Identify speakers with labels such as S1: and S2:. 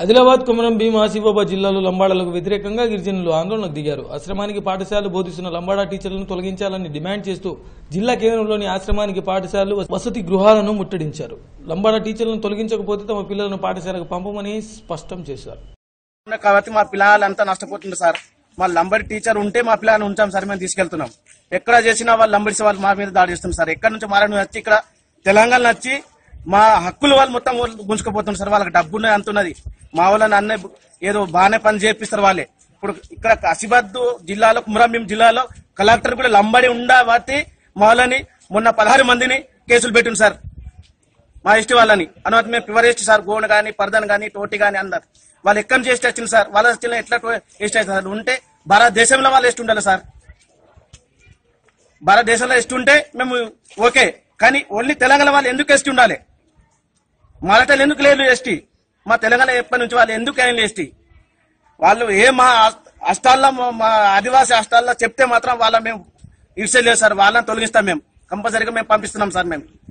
S1: ఆదిలాబాద్ కుమరం భీం ఆసిఫాబాద్ జిల్లాలో లంబాడాలకు వ్యతిరేకంగా గిరిజనులు ఆందోళనకు దిగారు ఆశ్రమానికి పాఠశాలలు బోధిస్తున్న లంబాడా టీచర్లను తొలగించాలని డిమాండ్ చేస్తూ జిల్లా కేంద్రంలోని ఆశ్రమానికి పాఠశాలలు వసతి గృహాలను ముట్టడించారు లంబాడా టీచర్లను తొలగించకపోతే తమ పిల్లలను పాఠశాలకు పంపమని స్పష్టం చేశారు
S2: ఉన్నాయి కాబట్టి మా పిల్లలంతా నష్టపోతుంది సార్ మా లంబడి టీచర్ ఉంటే మా పిల్లల్ని ఉంచాం సార్ మేము తీసుకెళ్తున్నాం ఎక్కడ చేసినా వాళ్ళు లంబడిసి వాళ్ళు మా మీద దాడి చేస్తున్నారు సార్ ఎక్కడ నుంచి మారని వచ్చి ఇక్కడ తెలంగాణ వచ్చి మా హక్కులు వాళ్ళు మొత్తం గుంజుకుపోతున్నారు సార్ వాళ్ళకి డబ్బు ఉన్నది అంత ఉన్నది మా వాళ్ళని అన్నీ ఏదో బాగానే పని చేపిస్తారు వాళ్ళే ఇప్పుడు ఇక్కడ అసిబాద్ జిల్లాలో కుమరంభీం జిల్లాలో కలెక్టర్ కూడా లంబడి ఉండబట్టి మా వాళ్ళని మొన్న పదహారు మందిని కేసులు పెట్టింది సార్ మా ఎస్టీ వాళ్ళని అనుమతి మేము ప్రివర్ ఎస్టీ సార్ గోన్ కానీ పర్దన్ కానీ టోటి కానీ అందరు వాళ్ళు ఎక్కడి నుంచి ఎస్టీ వచ్చింది సార్ వాళ్ళ ఎస్టీలో ఎట్లా టో- ఎస్టీ అవుతుంది సార్ ఉంటే భారతదేశంలో వాళ్ళు ఎస్టీ ఉండాలి సార్ భారతదేశంలో ఎస్టీ ఉంటే మేము ఓకే కానీ ఓన్లీ తెలంగాణ వాళ్ళు ఎందుకు ఎస్టీ ఉండాలి మరాఠాలు ఎందుకు లేదు ఎస్టీ మా తెలంగాణ ఎప్పటి నుంచి వాళ్ళు ఎందుకు అయిన ఎస్టీ వాళ్ళు ఏ మా అష్టాల్లో మా ఆదివాసీ అష్టాల్లో చెప్తే మాత్రం వాళ్ళ మేము ఇడిసేది లేదు సార్ వాళ్ళని తొలగిస్తాం మేము కంపల్సరీగా మేము పంపిస్తున్నాం సార్ మేము